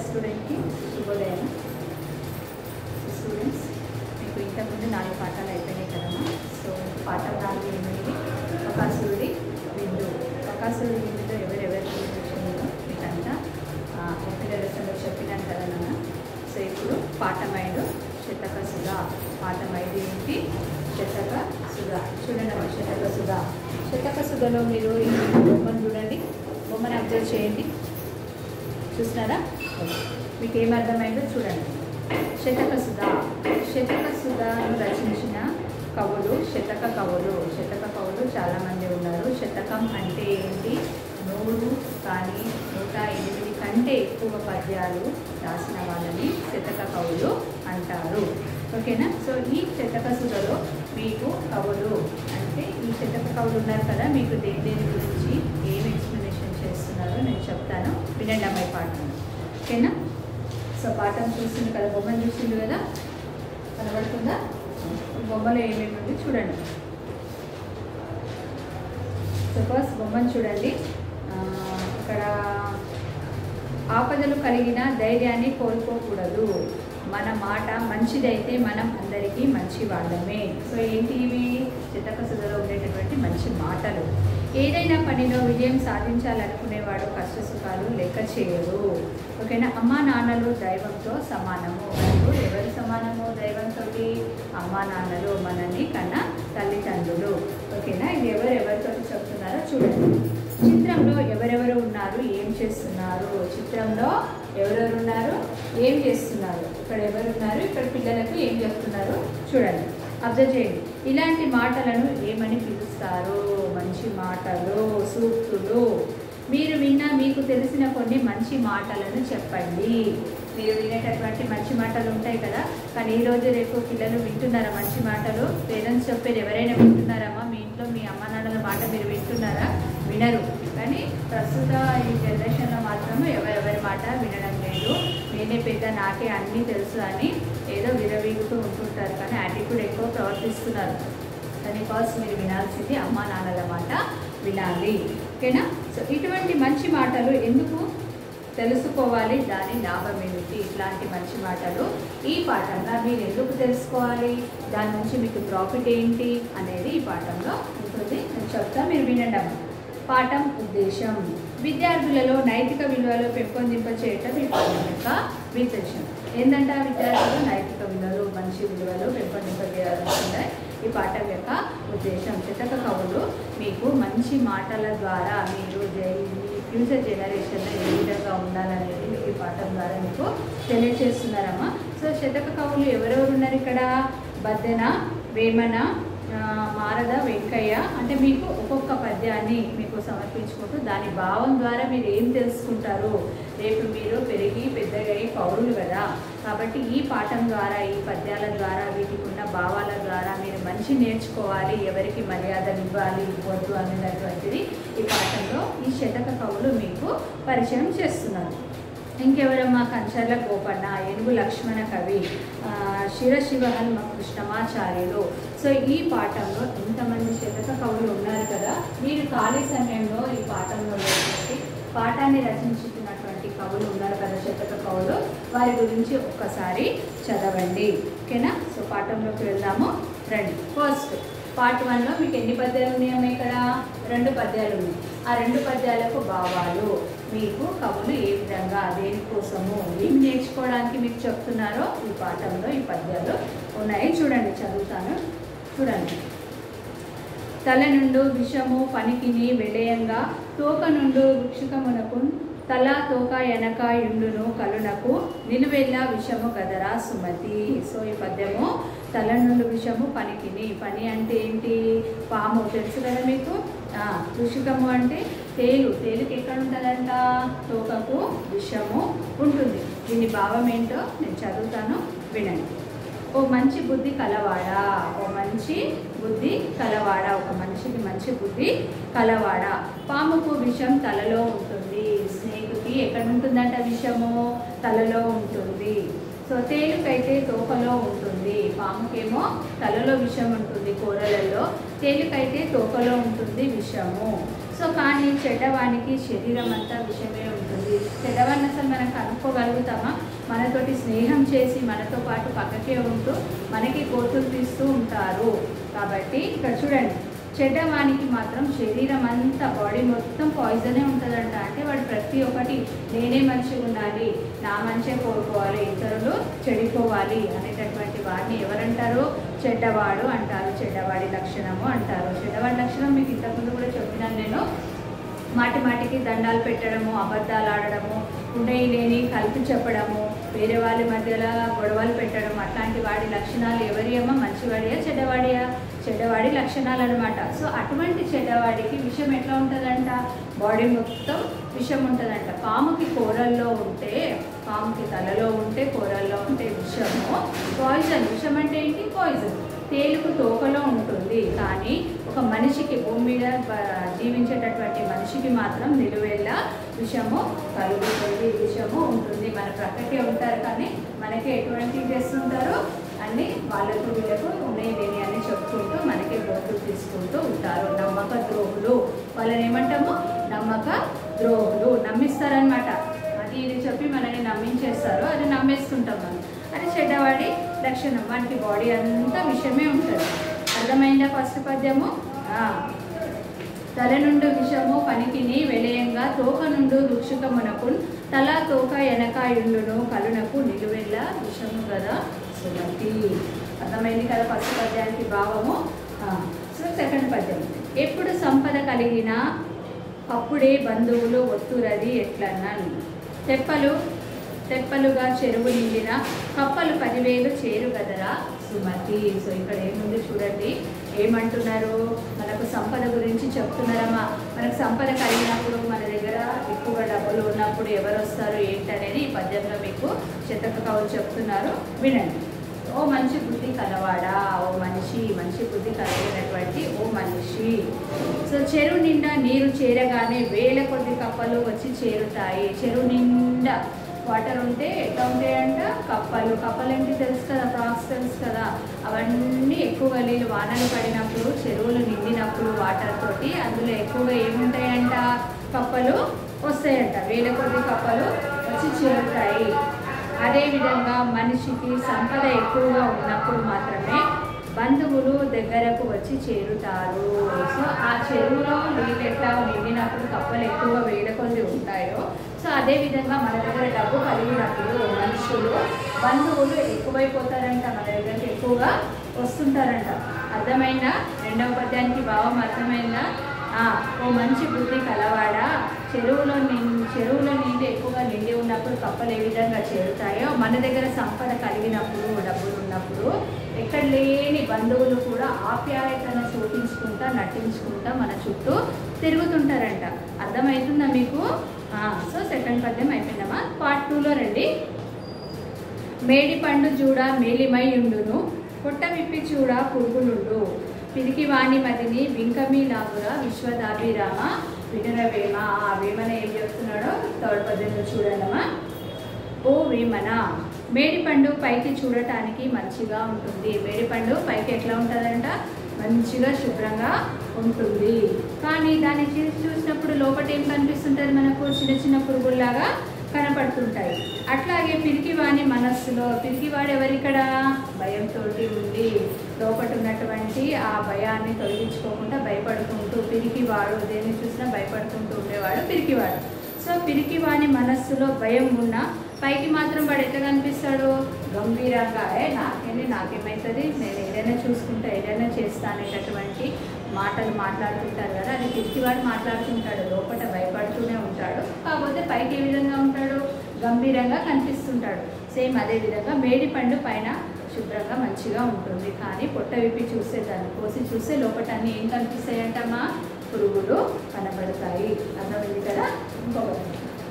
స్టూడెంట్కి శుభోదయం స్టూడెంట్స్ మీకు ఇంతకుముందు నాలుగు పాఠాలు అయిపోయినాయి కదమ్మా సో పాఠం నాలుగు ఎనిమిది బకాసురుడి విందు బకాసురుడి విందులో ఎవరెవరి గురించి వచ్చిందో మీకంతా ఏప్రిల్ లెసన్లో చెప్పినాను కదా నాన్న సో ఇప్పుడు పాఠం ఐదు శతక సుధా పాఠం ఐదు ఏంటి శతక సుధా చూడండి అమ్మా శతక సుధా శతక సుధలో మీరు ఈ బొమ్మను చూడండి బొమ్మను అబ్జర్వ్ చేయండి చూస్తున్నారా మీకు ఏం అర్థమైందో చూడండి శతక సుధా శతక సుధాను రచించిన కవులు శతక కవులు శతక కవులు చాలామంది ఉన్నారు శతకం అంటే ఏంటి నూరు కానీ నూట ఎనిమిది కంటే ఎక్కువ పద్యాలు రాసిన వాళ్ళని శతక కవులు అంటారు ఓకేనా సో ఈ శతక సుధలో మీకు కవులు అంటే ఈ శతక కవులు ఉన్నారు కదా మీకు దేని దేని గురించి ఏం ఎక్స్ప్లెనేషన్ చేస్తున్నారో నేను చెప్తాను వినండి అమ్మాయి పాఠం ఓకేనా సో పాఠం చూస్తుంది కదా బొమ్మను చూస్తుంది కదా కనబడుతుందా బొమ్మలో ఏమేమి ఉంది చూడండి సో ఫస్ట్ బొమ్మను చూడండి ఆ, ఇక్కడ ఆపదలు కలిగిన ధైర్యాన్ని కోల్పోకూడదు మన మాట మంచిదైతే మనం అందరికీ మంచి వాళ్ళమే సో ఏంటి ఇవి చితక సుధలో ఉండేటటువంటి మంచి మాటలు ఏదైనా పనిలో విజయం సాధించాలనుకునేవాడు కష్ట సుఖాలు లెక్క చేయరు ఓకేనా అమ్మా నాన్నలు దైవంతో సమానము మరియు ఎవరు సమానము దైవంతో అమ్మా నాన్నలు మనల్ని కన్నా తల్లిదండ్రులు ఓకేనా ఇది ఎవరు ఎవరితో చెప్తున్నారో చూడండి చిత్రంలో ఎవరెవరు ఉన్నారు ఏం చేస్తున్నారు చిత్రంలో ఎవరెవరు ఉన్నారు ఏం చేస్తున్నారు ఇక్కడ ఎవరు ఉన్నారు ఇక్కడ పిల్లలకు ఏం చెప్తున్నారు చూడండి అబ్జర్వ్ చేయండి ఇలాంటి మాటలను ఏమని పిలుస్తారు మంచి మాటలు సూక్తులు మీరు విన్న మీకు తెలిసిన కొన్ని మంచి మాటలను చెప్పండి మీరు వినేటటువంటి మంచి మాటలు ఉంటాయి కదా కానీ ఈ రోజు రేపు పిల్లలు వింటున్నారా మంచి మాటలు పేరెంట్స్ చెప్పేది ఎవరైనా వింటున్నారమ్మా మీ ఇంట్లో మీ అమ్మ నాన్నల మాట మీరు వింటున్నారా వినరు కానీ ప్రస్తుత ఈ జనరేషన్లో మాత్రం ఎవరెవరి మాట వినడం లేదు నేనే పెద్ద నాకే అన్నీ తెలుసు అని ఏదో విరవీగుతూ ఉంటుంటారు కానీ యాటిట్యూడ్ ఎక్కువ ప్రవర్తిస్తున్నారు కానీ ఫస్ట్ మీరు వినాల్సింది అమ్మా నాన్నల మాట వినాలి ఓకేనా సో ఇటువంటి మంచి మాటలు ఎందుకు తెలుసుకోవాలి దాని లాభం ఏమిటి ఇట్లాంటి మంచి మాటలు ఈ పాఠంలో మీరు ఎందుకు తెలుసుకోవాలి దాని నుంచి మీకు ప్రాఫిట్ ఏంటి అనేది ఈ పాఠంలో ఉంటుంది నేను చెప్తా మీరు వినండి అమ్మ పాఠం ఉద్దేశం విద్యార్థులలో నైతిక విలువలు పెంపొందింప చేయటం ఈ పాఠం యొక్క ఉద్దేశం ఏంటంటే ఆ విద్యార్థులు నైతిక విలువలు మంచి విలువలు పెంపొందింప చేయాల్సిందే ఈ పాఠం యొక్క ఉద్దేశం శతక కవులు మీకు మంచి మాటల ద్వారా మీరు జై- మీ ఫ్యూచర్ జనరేషన్లో ఏ విధంగా ఉండాలనేది మీకు ఈ పాఠం ద్వారా మీకు తెలియజేస్తున్నారమ్మా సో శతక కవులు ఎవరెవరు ఉన్నారు ఇక్కడ బద్దెన వేమన ఆ, మారద వెంకయ్య అంటే మీకు ఒక్కొక్క పద్యాన్ని మీకు సమర్పించుకుంటూ దాని భావం ద్వారా మీరు ఏం తెలుసుకుంటారు రేపు మీరు పెరిగి పెద్దగయ్యి పౌరులు కదా కాబట్టి ఈ పాఠం ద్వారా ఈ పద్యాల ద్వారా వీటికి ఉన్న భావాల ద్వారా మీరు మంచి నేర్చుకోవాలి ఎవరికి మర్యాదలు ఇవ్వాలి ఇవ్వద్దు అనేటటువంటిది ఈ పాఠంలో ఈ శతక కవులు మీకు పరిచయం చేస్తున్నారు ఇంకెవరమ్మా కంచర్ల గోపన్న ఏనుగు లక్ష్మణ కవి ఆ, శిరశివహన్మ కృష్ణమాచార్యులు సో ఈ పాఠంలో ఇంతమంది శతక కవులు ఉన్నారు కదా మీరు ఖాళీ సమయంలో ఈ పాఠంలో ఉన్నటువంటి పాఠాన్ని రచించుతున్నటువంటి కవులు ఉన్నారు కదా శతక కవులు వారి గురించి ఒక్కసారి చదవండి ఓకేనా సో పాఠంలోకి వెళ్దాము రండి ఫస్ట్ పార్ట్ వన్లో మీకు ఎన్ని పద్యాలు ఉన్నాయమ్మా ఇక్కడ రెండు పద్యాలు ఉన్నాయి ఆ రెండు పద్యాలకు భావాలు మీకు కవులు ఏ విధంగా దేనికోసము ఏం నేర్చుకోవడానికి మీకు చెప్తున్నారో ఈ పాఠంలో ఈ పద్యాలు ఉన్నాయి చూడండి చదువుతాను చూడండి తల నుండు విషము పనికిని వెలయంగా తోక నుండు వృక్షికమునకు తల తోక ఎనక యుండును కలునకు నిలువెల్ల విషము గదరా సుమతి సో ఈ పద్యము తల నుండి విషము పనికిని పని అంటే ఏంటి పాము తెలుసు కదా మీకు ఆ, వృషికము అంటే తేలు తేలుకి ఎక్కడ ఉంటుందంట తోకకు విషము ఉంటుంది దీని భావం ఏంటో నేను చదువుతాను వినండి ఓ మంచి బుద్ధి కలవాడా ఓ మంచి బుద్ధి కలవాడా ఒక మనిషికి మంచి బుద్ధి కలవాడా పాముకు విషం తలలో ఉంటుంది స్నేహితుకి ఎక్కడ ఉంటుందంట విషము తలలో ఉంటుంది సో తేలుకైతే తోకలో ఉంటుంది పాముకేమో తలలో విషం ఉంటుంది కూరలలో తేలుకైతే తోకలో ఉంటుంది విషము సో కానీ చెడ్డవానికి శరీరం అంతా విషమే ఉంటుంది చెడ్డవాడిని అసలు మనం కనుక్కోగలుగుతామా మనతోటి స్నేహం చేసి మనతో పాటు పక్కకే ఉంటూ మనకి కోతులు తీస్తూ ఉంటారు కాబట్టి ఇక్కడ చూడండి చెడ్డవానికి మాత్రం శరీరం అంతా బాడీ మొత్తం పాయిజనే ఉంటుందంట అంటే వాడు ప్రతి ఒక్కటి నేనే మంచిగా ఉండాలి నా మంచిగా కోరుకోవాలి ఇతరులు చెడిపోవాలి అనేటటువంటి వాడిని ఎవరంటారు చెడ్డవాడు అంటారు చెడ్డవాడి లక్షణము అంటారు చెడ్డవాడి లక్షణం మీకు ఇంతకుముందు కూడా చెప్పినాను నేను మాటి మాటికి దండాలు పెట్టడము అబద్ధాలు ఆడడము ఉండయి లేని కలిపి చెప్పడము వేరే వాళ్ళ మధ్యలో గొడవలు పెట్టడం అట్లాంటి వాడి లక్షణాలు ఎవరి అమ్మ మంచివాడియా చెడ్డవాడియా చెడ్డవాడి లక్షణాలు అనమాట సో అటువంటి చెడ్డవాడికి విషం ఎట్లా ఉంటుందంట బాడీ మొత్తం విషం ఉంటుందంట పాముకి కూరల్లో ఉంటే పాముకి తలలో ఉంటే కూరల్లో ఉంటే విషము పాయిజన్ విషం అంటే ఏంటి పాయిజన్ తేలుకు తోకలో ఉంటుంది కానీ ఒక మనిషికి భూమి మీద బ- జీవించేటటువంటి మనిషికి మాత్రం నిలువెల్ల విషము కలుగుతుంది విషము ఉంటుంది మన ప్రక్కకే ఉంటారు కానీ మనకి ఎటువంటి చేస్తుంటారు అన్ని వాళ్ళకు వీళ్ళకు ఉన్నాయి లేని అని చెప్పుకుంటూ మనకి బొట్టు తీసుకుంటూ ఉంటారు నమ్మక ద్రోహులు వాళ్ళని ఏమంటాము నమ్మక ద్రోహులు నమ్మిస్తారనమాట అది ఇది చెప్పి మనల్ని నమ్మించేస్తారు అది నమ్మేస్తుంటాం మనం అది చెడ్డవాడి లక్షణం వానికి బాడీ అంతా విషమే ఉంటుంది అర్థమైందా ఫస్ట్ పద్యము ఆ. తల నుండు విషము పనికిని వెలయంగా తోక నుండు రుక్షుకమునకు తల తోక ఎనకాయుండును కలునకు నిలువెల్ల విషము కదా సుమతి అర్థమైంది కదా ఫస్ట్ పద్యానికి భావము ఆ. సో సెకండ్ పద్యం ఎప్పుడు సంపద కలిగిన అప్పుడే బంధువులు ఒత్తురది ఎట్లన్నాను తెప్పలు తెప్పలుగా చెరువు నిండిన కప్పలు పదివేలు చేరు గదరా సుమతి సో ఇక్కడ ఏముంది చూడండి ఏమంటున్నారు మనకు సంపద గురించి చెప్తున్నారమ్మా మనకు సంపద కలిగినప్పుడు మన దగ్గర ఎక్కువ డబ్బులు ఉన్నప్పుడు ఎవరు వస్తారు ఏంటనేది ఈ పద్యంలో మీకు శతక కవులు చెప్తున్నారు వినండి ఓ మంచి బుద్ధి కలవాడా ఓ మనిషి మంచి బుద్ధి కలిగినటువంటి ఓ మనిషి సో చెరువు నిండా నీరు చేరగానే వేల కొద్ది కప్పలు వచ్చి చేరుతాయి చెరువు నిండా వాటర్ ఉంటే ఎట్లా ఉంటాయంట కప్పలు కప్పలు ఏంటి తెలుసు కదా ఫ్రాక్స్ తెలుసు కదా అవన్నీ ఎక్కువగా నీళ్ళు వానలు పడినప్పుడు చెరువులు నిండినప్పుడు వాటర్ తోటి అందులో ఎక్కువగా ఏముంటాయంట కప్పలు వస్తాయంట వేల కొద్ది కప్పలు వచ్చి చేరుతాయి అదేవిధంగా మనిషికి సంపద ఎక్కువగా ఉన్నప్పుడు మాత్రమే బంధువులు దగ్గరకు వచ్చి చేరుతారు సో ఆ చెరువులో నీళ్ళు ఎట్లా నిండినప్పుడు కప్పలు ఎక్కువ వేల కొద్ది ఉంటాయో సో అదేవిధంగా మన దగ్గర డబ్బు కలిగినప్పుడు మనుషులు బంధువులు ఎక్కువైపోతారంట మన దగ్గరికి ఎక్కువగా వస్తుంటారంట అర్థమైందా రెండవ పద్యానికి భావం అర్థమైందా ఆ, ఓ మంచి బుద్ధి కలవాడా చెరువులో నిండి చెరువులో నిండి ఎక్కువగా నిండి ఉన్నప్పుడు కప్పలు ఏ విధంగా చేరుతాయో మన దగ్గర సంపద కలిగినప్పుడు డబ్బులు ఉన్నప్పుడు ఎక్కడ లేని బంధువులు కూడా ఆప్యాయతను చూపించుకుంటా నటించుకుంటా మన చుట్టూ తిరుగుతుంటారంట అర్థమవుతుందా మీకు ఆ, సో సెకండ్ పద్యం అయిపోయిందమ్మా పార్ట్ టూలో రండి మేడి పండు చూడ మేలిమై ఉండును పొట్ట విప్పి చూడ పురుగులుండు పిరికి వాణి మదిని వింకమి లాగురా విశ్వదాభిరామ వినరవేమ ఆ వేమన ఏం చెప్తున్నాడో థర్డ్ పద్యంలో చూడండమ్మా ఓ వేమన మేడిపండు పైకి చూడటానికి మంచిగా ఉంటుంది మేడిపండు పైకి ఎట్లా ఉంటుందంట మంచిగా శుభ్రంగా ఉంటుంది కానీ దాన్ని చూ- చూసినప్పుడు లోపల ఏం కనిపిస్తుంటుంది మనకు చిన్న చిన్న పురుగుల్లాగా కనపడుతుంటాయి అట్లాగే పిరికివాని మనస్సులో పిరికివాడు ఎవరిక్కడ భయంతో ఉండి లోపల ఉన్నటువంటి ఆ భయాన్ని తొలగించుకోకుండా భయపడుకుంటూ పిరికివాడు దేన్ని చూసినా భయపడుకుంటూ ఉండేవాడు పిరికివాడు సో పిరికివాని మనస్సులో భయం ఉన్నా పైకి మాత్రం వాడు ఎట్లా కనిపిస్తాడు గంభీరంగా ఏ నాకేంటి నాకేమవుతుంది నేను ఏదైనా చూసుకుంటా ఏదైనా చేస్తా అనేటటువంటి మాటలు మాట్లాడుతుంటారు కదా అది పిరికివాడు మాట్లాడుతుంటాడు లోపల భయపడుతూనే ఉంటాడు కాకపోతే పైకి ఏ విధంగా ఉంటాడు గంభీరంగా కనిపిస్తుంటాడు సేమ్ అదే విధంగా మేడి పండు పైన శుభ్రంగా మంచిగా ఉంటుంది కానీ పొట్ట విప్పి చూస్తే దాన్ని కోసి చూస్తే లోపల అన్ని ఏం కనిపిస్తాయంటమ్మా పురుగులు కనబడతాయి అర్థమైంది కదా ఇంకొకటి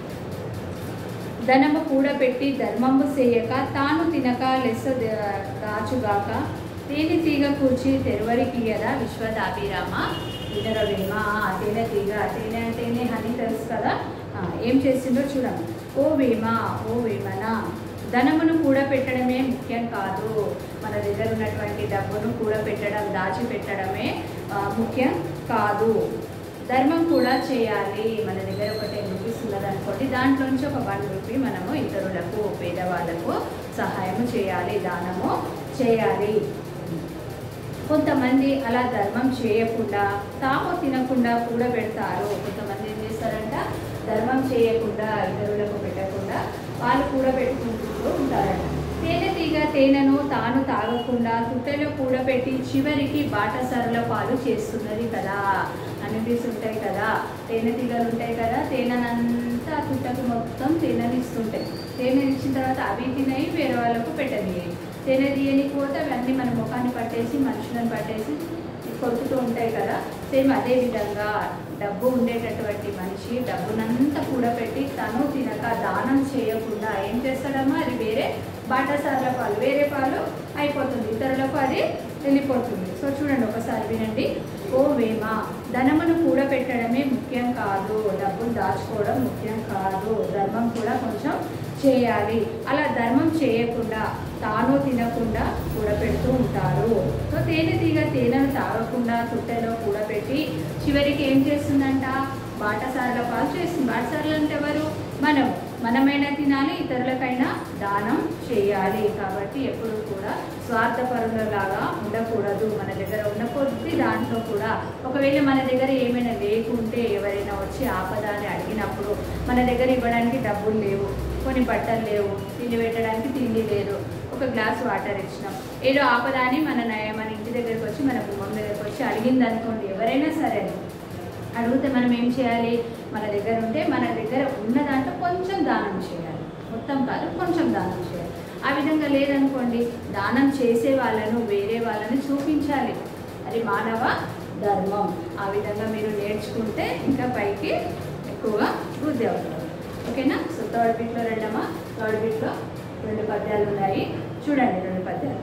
ధనము కూడబెట్టి ధర్మము చేయక తాను తినక లెస్స ద- దాచుగాక తేనె తీగ కూర్చి తెరువరికియరా విశ్వదాభిరామ వినరవేమ ఆ తేనె తీగ తేనె అంటేనే హనీ తెలుసు కదా ఆ, ఏం చేసిందో చూడండి ఓ వేమ ఓ వేమన ధనమును కూడబెట్టడమే ముఖ్యం కాదు మన దగ్గర ఉన్నటువంటి డబ్బును కూడబెట్టడం దాచిపెట్టడమే ఆ, ముఖ్యం కాదు ధర్మం కూడా చేయాలి మన దగ్గర ఒక టెన్ రూపీస్ ఉన్నది అనుకోండి దాంట్లోంచి ఒక వన్ రూపీ మనము ఇతరులకు పేదవాళ్ళకు సహాయం చేయాలి దానము చేయాలి కొంతమంది అలా ధర్మం చేయకుండా తాము తినకుండా కూడబెడతారు కొంతమంది ఏం చేస్తారంట ధర్మం చేయకుండా ఇతరులకు పెట్టకుండా వాళ్ళు కూడబెట్టుకుంటూ ఉంటారంట తేనె తీగ తేనెను తాను తాగకుండా తుట్టెలో కూడబెట్టి చివరికి బాటసారుల పాలు చేస్తున్నది కదా అనిపిస్తుంటాయి కదా తేనె తీగలు ఉంటాయి కదా తేనెనంతా ఆ తుట్టకు మొత్తం తేనెని ఇస్తుంటాయి తేనె ఇచ్చిన తర్వాత అవి తినయి వేరే వాళ్ళకు పెట్టనియ్యాయి తేనె తీయనికి పోతే అవన్నీ మన ముఖాన్ని పట్టేసి మనుషులను పట్టేసి కొరుకుతూ ఉంటాయి కదా సేమ్ అదే విధంగా డబ్బు ఉండేటటువంటి మనిషి డబ్బునంతా కూడబెట్టి తను తినక దానం చేయకుండా ఏం చేస్తాడమ్మా అది వేరే బాటసార్ల పాలు వేరే పాలు అయిపోతుంది ఇతరులకు అది వెళ్ళిపోతుంది సో చూడండి ఒకసారి వినండి ఓ వేమ ధనమును కూడబెట్టడమే ముఖ్యం కాదు డబ్బులు దాచుకోవడం ముఖ్యం కాదు ధర్మం కూడా కొంచెం చేయాలి అలా ధర్మం చేయకుండా తాను తినకుండా కూడబెడుతూ ఉంటారు సో తేనె తీగ తేనెను తాగకుండా తుట్టెలో కూడబెట్టి చివరికి ఏం చేస్తుందంట బాటసార్ల పాలు చేస్తుంది బాటసార్లు అంటే ఎవరు మనం మనమైనా తినాలి ఇతరులకైనా దానం చేయాలి కాబట్టి ఎప్పుడు కూడా స్వార్థపరులలాగా ఉండకూడదు మన దగ్గర ఉన్న కొద్ది దాంట్లో కూడా ఒకవేళ మన దగ్గర ఏమైనా లేకుంటే ఎవరైనా వచ్చి ఆపద అని అడిగినప్పుడు మన దగ్గర ఇవ్వడానికి డబ్బులు లేవు కొన్ని బట్టలు లేవు తిండి పెట్టడానికి తిండి లేదు ఒక గ్లాస్ వాటర్ ఇచ్చినాం ఏదో ఆపద అని మన నయ- మన ఇంటి దగ్గరికి వచ్చి మన గుమ్మం దగ్గరికి వచ్చి అడిగింది అనుకోండి ఎవరైనా సరే అడిగితే మనం ఏం చేయాలి మన దగ్గర ఉంటే మన దగ్గర ఉన్న దాంట్లో కొంచెం దానం చేయాలి మొత్తం కాదు కొంచెం దానం చేయాలి ఆ విధంగా లేదనుకోండి దానం చేసే వాళ్ళను వేరే వాళ్ళని చూపించాలి అది మానవ ధర్మం ఆ విధంగా మీరు నేర్చుకుంటే ఇంకా పైకి ఎక్కువగా వృద్ధి అవుతారు ఓకేనా సో థర్డ్ బిట్లో రెండమ్మా థర్డ్ బిట్లో రెండు పద్యాలు ఉన్నాయి చూడండి రెండు పద్యాలు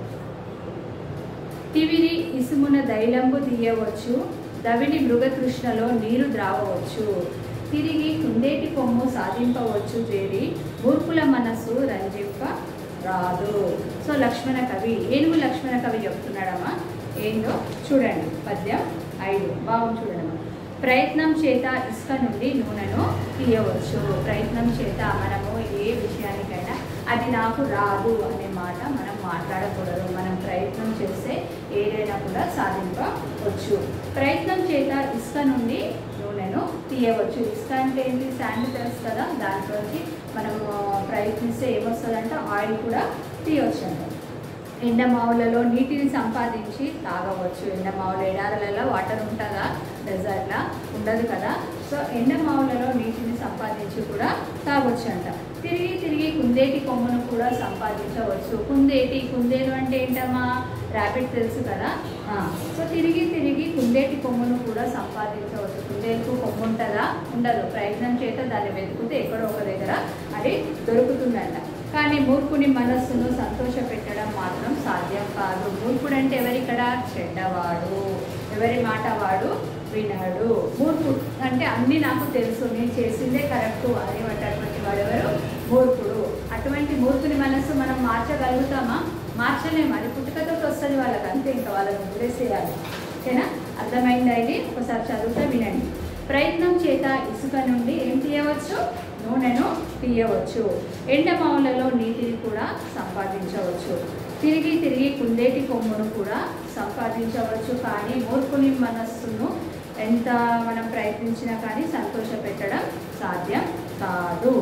తివిరి ఇసుమున దైలంబు తీయవచ్చు దవిని మృగతృష్ణలో నీరు ద్రావవచ్చు తిరిగి కుందేటి కొమ్ము సాధింపవచ్చు చేరి మూర్ఖుల మనస్సు రంజింప రాదు సో లక్ష్మణ కవి ఏనుగు లక్ష్మణ కవి చెప్తున్నాడమ్మా ఏందో చూడండి పద్యం ఐదు బాగుంది చూడమ్మా ప్రయత్నం చేత ఇసుక నుండి నూనెను తీయవచ్చు ప్రయత్నం చేత మనము ఏ విషయానికైనా అది నాకు రాదు అనే మాట మనం మాట్లాడకూడదు మనం ప్రయత్నం చేస్తే ఏదైనా కూడా సాధింపవచ్చు ప్రయత్నం చేత ఇసుక నుండి నూనెను తీయవచ్చు ఇసుక అంటే ఏంటి శాండ్ తెలుసు కదా దాంట్లోంచి మనము ప్రయత్నిస్తే ఏమొస్తుందంటే ఆయిల్ కూడా తీయవచ్చు అంట ఎండమావులలో నీటిని సంపాదించి తాగవచ్చు ఎండమావులు ఎడారులలో వాటర్ ఉంటుందా డెజర్ట్లా ఉండదు కదా సో ఎండమావులలో నీటిని సంపాదించి కూడా తాగొచ్చు అంట తిరిగి తిరిగి కుందేటి కొమ్మును కూడా సంపాదించవచ్చు కుందేటి కుందేలు అంటే ఏంటమ్మా ర్యాపిడ్ తెలుసు కదా ఆ, సో తిరిగి తిరిగి కుందేటి కొమ్మును కూడా సంపాదించవచ్చు కుందేలుకు కొమ్ము ఉంటుందా ఉండదు ప్రయత్నం చేత దాన్ని వెతుకుతే ఎక్కడో ఒక దగ్గర అది దొరుకుతుందంట కానీ మూర్ఖుని మనస్సును సంతోషపెట్టడం మాత్రం సాధ్యం కాదు మూర్ఖుడు అంటే ఎవరిక్కడ చెడ్డవాడు ఎవరి మాట వాడు వినడు మూర్ఖుడు అంటే అన్నీ నాకు తెలుసు నేను చేసిందే కరెక్ట్ అనేటటువంటి వాడు ఎవరు మూర్ఖుడు అటువంటి మూర్ఖుని మనస్సు మనం మార్చగలుగుతామా మార్చలేము అది పుట్టుకతో వస్తుంది వాళ్ళకి అంతే ఇంకా వాళ్ళని వదిలేసేయాలి ఓకేనా అర్థమైందా ఇది ఒకసారి చదువుతా వినండి ప్రయత్నం చేత ఇసుక నుండి ఏం తీయవచ్చు నూనెను తీయవచ్చు ఎండమావులలో నీటిని కూడా సంపాదించవచ్చు తిరిగి తిరిగి కుందేటి కొమ్మును కూడా సంపాదించవచ్చు కానీ మూర్ఖుని మనస్సును ఎంత మనం ప్రయత్నించినా కానీ సంతోషపెట్టడం సాధ్యం కాదు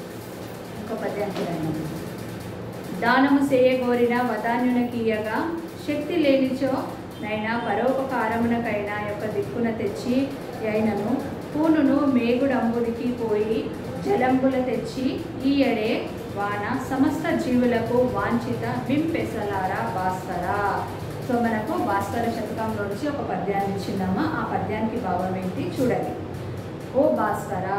ఒక పద్యం చూడండి దానము చేయగోరిన వదాన్యునకీయగా శక్తి లేనిచో నైనా పరోపకారమునకైనా యొక్క దిక్కున తెచ్చి అయినను పూనును మేగుడంబుడికి పోయి జలంబుల తెచ్చి ఈయడే వాన సమస్త జీవులకు వాంఛిత మింపెసలారా భాస్కరా సో మనకు భాస్కర శతకంలో నుంచి ఒక పద్యాన్ని ఇచ్చిందమ్మా ఆ పద్యానికి భావం ఏంటి చూడండి ఓ భాస్కరా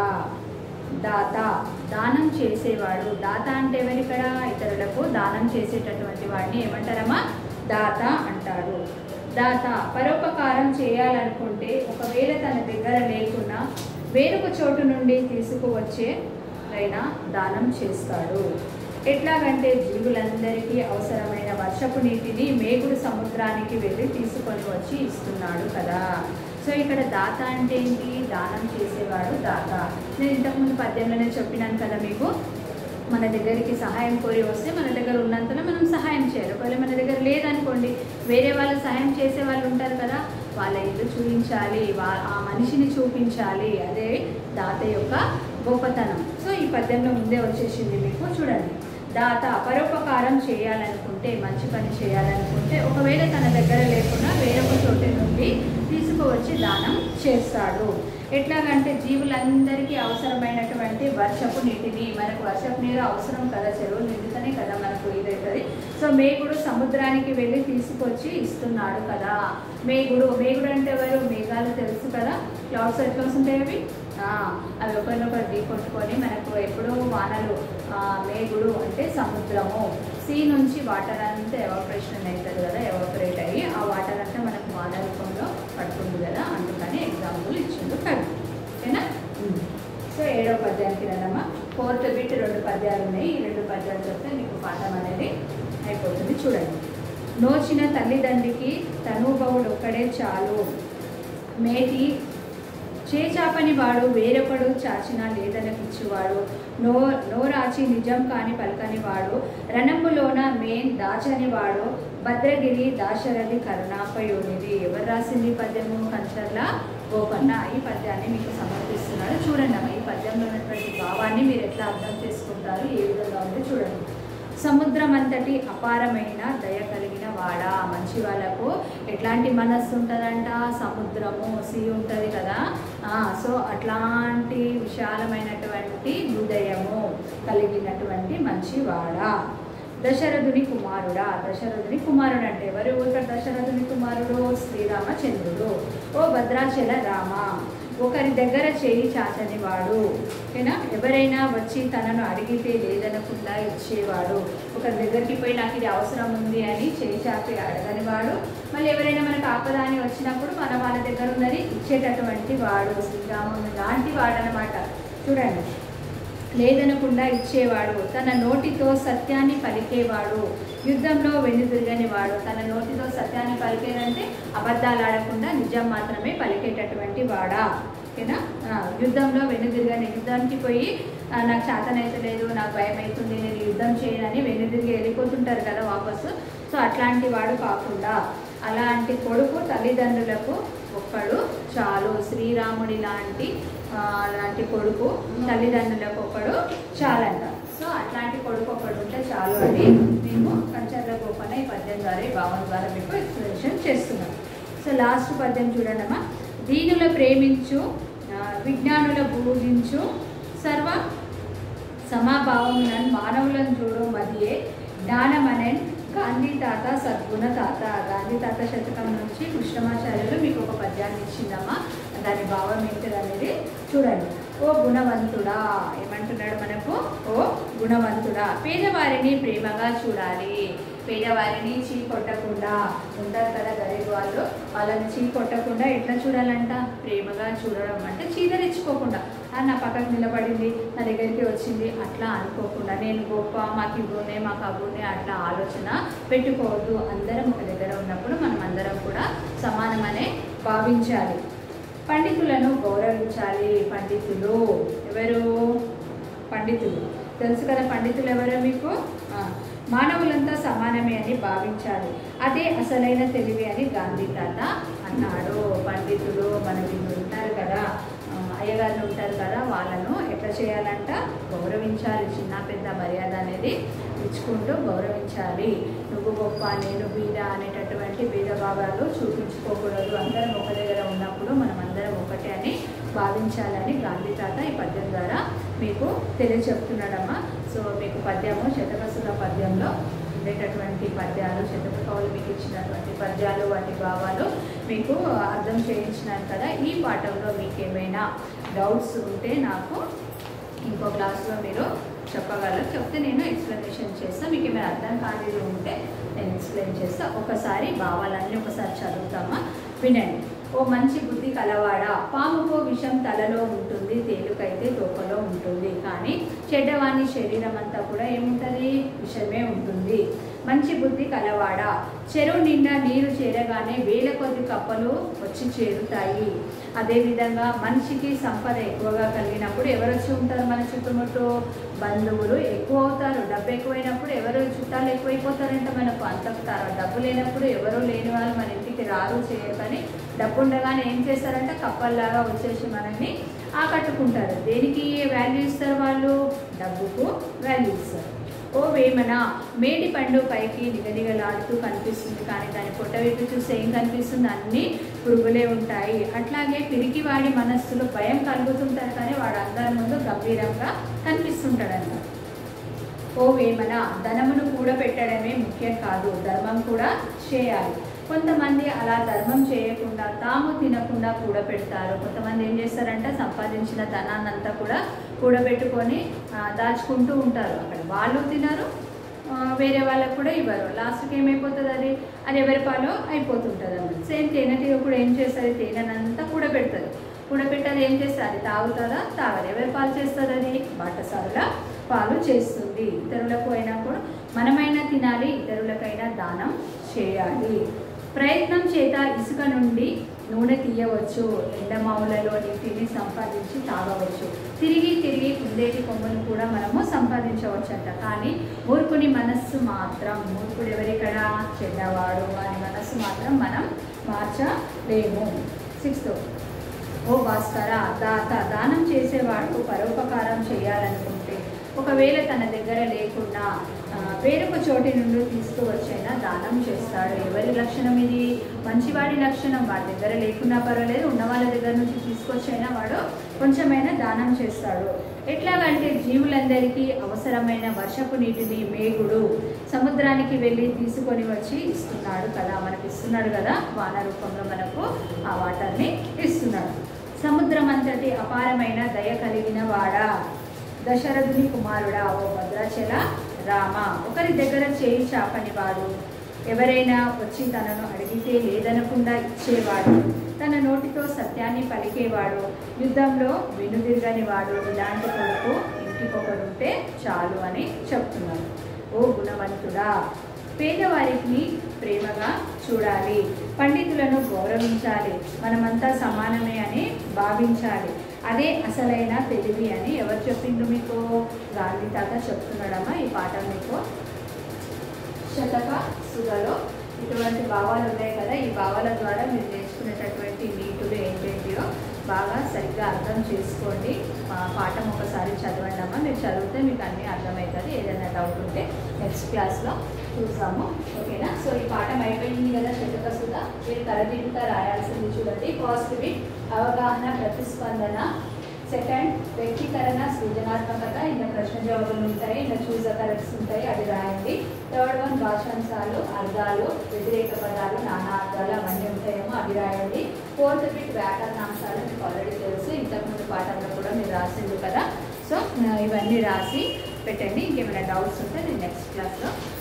దాత దానం చేసేవాడు దాత అంటే ఎవరిక్కడ ఇతరులకు దానం చేసేటటువంటి వాడిని ఏమంటారమ్మా దాత అంటారు దాత పరోపకారం చేయాలనుకుంటే ఒకవేళ తన దగ్గర లేకున్నా వేరొక చోటు నుండి తీసుకువచ్చే అయినా దానం చేస్తాడు ఎట్లాగంటే జీవులందరికీ అవసరమైన వర్షపు నీటిని మేగుడు సముద్రానికి వెళ్ళి తీసుకొని వచ్చి ఇస్తున్నాడు కదా సో ఇక్కడ దాత అంటే ఏంటి దానం చేసేవాడు దాత నేను ఇంతకుముందు పద్యంలోనే చెప్పినాను కదా మీకు మన దగ్గరికి సహాయం కోరి వస్తే మన దగ్గర ఉన్నంతలో మనం సహాయం చేయాలి ఒకవేళ మన దగ్గర లేదనుకోండి వేరే వాళ్ళు సహాయం చేసే వాళ్ళు ఉంటారు కదా వాళ్ళ ఇల్లు చూపించాలి వా ఆ మనిషిని చూపించాలి అదే దాత యొక్క గొప్పతనం సో ఈ పద్యంలో ముందే వచ్చేసింది మీకు చూడండి దాత పరోపకారం చేయాలనుకుంటే మంచి పని చేయాలనుకుంటే ఒకవేళ తన దగ్గర లేకుండా వేరొక చోట నుండి తీసుకువచ్చి దానం చేస్తాడు ఎట్లాగంటే జీవులందరికీ అవసరమైనటువంటి వర్షపు నీటిని మనకు వర్షపు నీరు అవసరం కదా చెరువులు నిండుతనే కదా మనకు ఇదవుతుంది సో మేగుడు సముద్రానికి వెళ్ళి తీసుకొచ్చి ఇస్తున్నాడు కదా మేగుడు మేగుడు అంటే ఎవరు మేఘాలు తెలుసు కదా క్లౌడ్స్ ఎట్లా వస్తుంటాయి అవి ఆ, అవి ఒకరినొకరు ఢీ కొట్టుకొని మనకు ఎప్పుడో వానలు ఆ, మేగుడు అంటే సముద్రము సీ నుంచి వాటర్ అంతా ఎవాపరేషన్ అవుతుంది కదా ఎవాపరేట్ అయ్యి ఆ వాటర్ అంతా మనకు వాన రూపంలో పడుతుంది కదా అందుకని ఎగ్జాంపుల్ ఇచ్చిండు కవి ఓకేనా సో ఏడవ పద్యానికి రండమ్మా ఫోర్త్ బిట్ రెండు పద్యాలు ఉన్నాయి ఈ రెండు పద్యాలు చెప్తే మీకు పాఠం అనేది అయిపోతుంది చూడండి నోచిన తల్లిదండ్రికి తనుభవుడు ఒక్కడే చాలు మేటి చేచాపని వాడు వేరొకడు చాచినా లేదనకిచ్చువాడు నో నోరాచి నిజం కాని పలకని వాడు రణములోన మేన్ దాచని వాడు భద్రగిరి దాశరథి కరుణాపయోనిది ఎవరు రాసింది ఈ పద్యము కంచర్ల గోపన్న ఈ పద్యాన్ని మీకు సమర్పిస్తున్నాడు చూడండి అమ్మ ఈ పద్యంలో ఉన్నటువంటి భావాన్ని మీరు ఎట్లా అర్థం చేసుకుంటారు ఏ విధంగా ఉందో చూడండి సముద్రం అంతటి అపారమైన దయ కలిగిన వాడా మంచి వాళ్ళకు ఎట్లాంటి మనస్సు ఉంటుందంట సముద్రము సీ ఉంటుంది కదా ఆ, సో అట్లాంటి విశాలమైనటువంటి హృదయము కలిగినటువంటి మంచి వాడా దశరథుని కుమారుడా దశరథుని కుమారుడు అంటే ఎవరు ఇక్కడ దశరథుని కుమారుడు శ్రీరామచంద్రుడు ఓ భద్రాచల రామ ఒకరి దగ్గర చేయి చాచని వాడు ఓకేనా ఎవరైనా వచ్చి తనను అడిగితే లేదనకుండా ఇచ్చేవాడు ఒకరి దగ్గరికి పోయి నాకు ఇది అవసరం ఉంది అని చేయి చాపి అడగని వాడు మళ్ళీ ఎవరైనా మనకు ఆపద అని వచ్చినప్పుడు మన వాళ్ళ దగ్గర ఉన్నది ఇచ్చేటటువంటి వాడు శ్రీరాముని లాంటి వాడు అనమాట చూడండి లేదనకుండా ఇచ్చేవాడు తన నోటితో సత్యాన్ని పలికేవాడు యుద్ధంలో వెనుదిరగని వాడు తన నోటితో సత్యాన్ని పలికేదంటే అబద్ధాలు ఆడకుండా నిజం మాత్రమే పలికేటటువంటి వాడా ఓకేనా ఆ, యుద్ధంలో వెనుదిరగని యుద్ధానికి పోయి ఆ, నాకు చేతనైతే లేదు నాకు భయం అవుతుంది నేను యుద్ధం చేయనని వెనుదిరిగి వెళ్ళిపోతుంటారు కదా వాపసు సో అట్లాంటి వాడు కాకుండా అలాంటి కొడుకు తల్లిదండ్రులకు ఒక్కడు చాలు శ్రీరాముడి లాంటి ఆ, అలాంటి కొడుకు తల్లిదండ్రులకు ఒకడు చాలంట సో అట్లాంటి కొడుకు ఒకడు ఉంటే చాలు అని మేము కంచర్ల గోపన ఈ పద్యం ద్వారా ఈ భావన ద్వారా మీకు ఎక్స్ప్లెనేషన్ చేస్తున్నాం సో లాస్ట్ పద్యం చూడండమ్మా దీనుల ప్రేమించు ఆ, విజ్ఞానుల పూజించు సర్వ సమాభావములను మానవులను చూడు మదియే జ్ఞానమనెన్ గాంధీ తాత సద్గుణ తాత గాంధీ తాత శతకం నుంచి కృష్ణమాచార్యులు మీకు ఒక పద్యాన్ని ఇచ్చిందమ్మా దాని భావం ఏంటిది అనేది చూడండి ఓ గుణవంతుడా ఏమంటున్నాడు మనకు ఓ గుణవంతుడా పేదవారిని ప్రేమగా చూడాలి పేదవారిని చీ కొట్టకుండా ఉంటారు కదా గరీబ్ వాళ్ళు వాళ్ళని చీ కొట్టకుండా ఎట్లా చూడాలంట ప్రేమగా చూడడం అంటే చీదరించుకోకుండా "ఆ, నా పక్కకు నిలబడింది నా దగ్గరికి వచ్చింది అట్లా అనుకోకుండా నేను గొప్ప మాకు ఇవ్వనే మాకు అవ్వనే అట్లా ఆలోచన పెట్టుకోవద్దు అందరం ఒక దగ్గర ఉన్నప్పుడు మనం అందరం కూడా సమానమనే భావించాలి పండితులను గౌరవించాలి పండితులు ఎవరు పండితులు తెలుసు కదా పండితులు ఎవరో మీకు ఆ, మానవులంతా సమానమే అని భావించాలి అదే అసలైన తెలివి అని గాంధీ తాత అన్నాడు పండితులు మన వీళ్ళు ఉంటారు కదా ఆ, అయ్యగారులు ఉంటారు కదా వాళ్ళను ఎట్లా చేయాలంట గౌరవించాలి చిన్న పెద్ద మర్యాద అనేది ఇచ్చుకుంటూ గౌరవించాలి నువ్వు గొప్ప నేను బీద అనేటటువంటి భేదభావాలు చూపించుకోకూడదు అందరం ఒక దగ్గర ఉన్నప్పుడు మనం అందరం ఒకటే అని భావించాలని గాంధీ తాత ఈ పద్యం ద్వారా మీకు తెలియచెప్తున్నాడమ్మా సో మీకు పద్యము శతకసుల పద్యంలో ఉండేటటువంటి పద్యాలు శతక కవులు మీకు ఇచ్చినటువంటి పద్యాలు వాటి భావాలు మీకు అర్థం చేయించినాను కదా ఈ పాఠంలో మీకు ఏమైనా డౌట్స్ ఉంటే నాకు ఇంకో క్లాస్లో మీరు చెప్పగలరు చెప్తే నేను ఎక్స్ప్లెనేషన్ చేస్తాను మీకు ఏమైనా అర్థం కానిది ఉంటే నేను ఎక్స్ప్లెయిన్ చేస్తా ఒకసారి భావాలన్నీ ఒకసారి చదువుతామా వినండి ఓ మంచి బుద్ధి కలవాడ పాముకు విషం తలలో ఉంటుంది తేలుకైతే తోకలో ఉంటుంది కానీ చెడ్డవాని శరీరం అంతా కూడా ఏముంటుంది విషమే ఉంటుంది మంచి బుద్ధి కలవాడ చెరువు నిండా నీరు చేరగానే వేల కొద్ది కప్పలు వచ్చి చేరుతాయి అదేవిధంగా మనిషికి సంపద ఎక్కువగా కలిగినప్పుడు ఎవరు వచ్చి ఉంటారు మన చుట్టుముట్టు బంధువులు ఎక్కువ అవుతారు డబ్బు ఎక్కువైనప్పుడు ఎవరు చుట్టాలు ఎక్కువైపోతారంటే మనకు అంతకుతారు డబ్బు లేనప్పుడు ఎవరు లేని వాళ్ళు మన ఇంటికి రారు చేయరు కానీ డబ్బు ఉండగానే ఏం చేస్తారంటే కప్పల్లాగా వచ్చేసి మనల్ని ఆకట్టుకుంటారు దేనికి వాల్యూ ఇస్తారు వాళ్ళు డబ్బుకు వాల్యూ ఇస్తారు ఓ వేమన మేడి పండు పైకి నిగనిగలాడుతూ కనిపిస్తుంది కానీ దాని పొట్ట వైపు చూస్తే ఏం కనిపిస్తుంది అన్ని పురుగులే ఉంటాయి అట్లాగే పిరికివాడి మనస్సులో భయం కలుగుతుంటారు కానీ వాడు అందరి ముందు గంభీరంగా కనిపిస్తుంటాడంట ఓ వేమన ధనమును కూడబెట్టడమే ముఖ్యం కాదు ధర్మం కూడా చేయాలి కొంతమంది అలా ధర్మం చేయకుండా తాము తినకుండా కూడబెడతారు కొంతమంది ఏం చేస్తారంటే సంపాదించిన ధనాన్ని అంతా కూడా కూడబెట్టుకొని ఆ, దాచుకుంటూ ఉంటారు అక్కడ వాళ్ళు తినరు ఆ, వేరే వాళ్ళకు కూడా ఇవ్వరు లాస్ట్కి ఏమైపోతుంది అది అది ఎవరి పాలో అయిపోతుంటుంది అన్నమాట సేమ్ తేనెటీగ కూడా ఏం చేస్తుంది తేనెనంతా కూడబెడుతుంది కూడబెట్టాలి ఏం చేస్తుంది అది తాగుతుందా తాగదు ఎవరి పాలు చేస్తుంది అది బాటసారుల పాలు చేస్తుంది ఇతరులకు అయినా కూడా మనమైనా తినాలి ఇతరులకైనా దానం చేయాలి ప్రయత్నం చేత ఇసుక నుండి నూనె తీయవచ్చు ఎండమావులలో నీటిని సంపాదించి తాగవచ్చు తిరిగి తిరిగి కుందేటి కొమ్మను కూడా మనము సంపాదించవచ్చంట కానీ మూర్ఖుని మనస్సు మాత్రం మూర్ఖుడు ఎవరిక్కడ చెడ్డవాడు వారి మనస్సు మాత్రం మనం మార్చలేము సిక్స్త్ ఓ భాస్కర దాత దానం చేసేవాడు పరోపకారం చేయాలనుకుంటే ఒకవేళ తన దగ్గర లేకుండా ఆ, వేరొక చోటి నుండి తీసుకువచ్చైనా దానం చేస్తాడు ఎవరి లక్షణం ఇది మంచివాడి లక్షణం వాడి దగ్గర లేకున్నా పర్వాలేదు ఉన్న వాళ్ళ దగ్గర నుంచి తీసుకొచ్చైనా వాడు కొంచెమైనా దానం చేస్తాడు ఎట్లాగంటే జీవులందరికీ అవసరమైన వర్షపు నీటిని మేగుడు సముద్రానికి వెళ్ళి తీసుకొని వచ్చి ఇస్తున్నాడు కదా మనకి ఇస్తున్నాడు కదా వాన రూపంలో మనకు ఆ వాటర్ని ఇస్తున్నాడు సముద్రం అంతటి అపారమైన దయ కలిగిన వాడా దశరథుని కుమారుడా ఓ భద్రాచల రామ ఒకరి దగ్గర చేయి చాపని వాడు ఎవరైనా వచ్చి తనను అడిగితే లేదనకుండా ఇచ్చేవాడు తన నోటితో సత్యాన్ని పలికేవాడు యుద్ధంలో వెనుదిరగని వాడు ఇలాంటి కొడుకు ఇంటికొకడుంటే చాలు అని చెప్తున్నాడు ఓ గుణవంతుడా పేదవారికి ప్రేమగా చూడాలి పండితులను గౌరవించాలి మనమంతా సమానమే అని భావించాలి అదే అసలైన తెలివి అని ఎవరు చెప్పిండ్రు మీకు గాంధీ తాత చెప్తున్నాడమ్మా ఈ పాఠం మీకు శతక సుధలో ఇటువంటి భావాలు ఉన్నాయి కదా ఈ భావాల ద్వారా మీరు నేర్చుకునేటటువంటి నీతులు ఏంటేంటియో బాగా సరిగ్గా అర్థం చేసుకోండి ఆ పాఠం ఒకసారి చదవండి అమ్మా మీరు చదివితే మీకు అన్నీ అర్థమవుతుంది ఏదైనా డౌట్ ఉంటే నెక్స్ట్ క్లాస్లో చూసాము ఓకేనా సో ఈ పాఠం అయిపోయింది కదా శతక సుధ మీరు తరదింపుగా రాయాల్సింది చూడండి ఫస్ట్ బిట్ అవగాహన ప్రతిస్పందన సెకండ్ వ్యక్తీకరణ సృజనాత్మకత ఇంకా ప్రశ్న జవాబులు ఉంటాయి ఇంకా చూస్ కరెక్ట్స్ ఉంటాయి అది రాయండి థర్డ్ వన్ భాషాంశాలు అర్థాలు వ్యతిరేక పదాలు నానా అర్థాలు అవన్నీ ఉంటాయేమో అవి రాయండి ఫోర్త్ బిట్ వ్యాకరణాంశాలు మీకు ఆల్రెడీ తెలుసు ఇంతకుముందు పాఠంలో కూడా మీరు రాసింది కదా సో ఇవన్నీ రాసి పెట్టండి ఇంకేమైనా డౌట్స్ ఉంటే నేను నెక్స్ట్ క్లాస్లో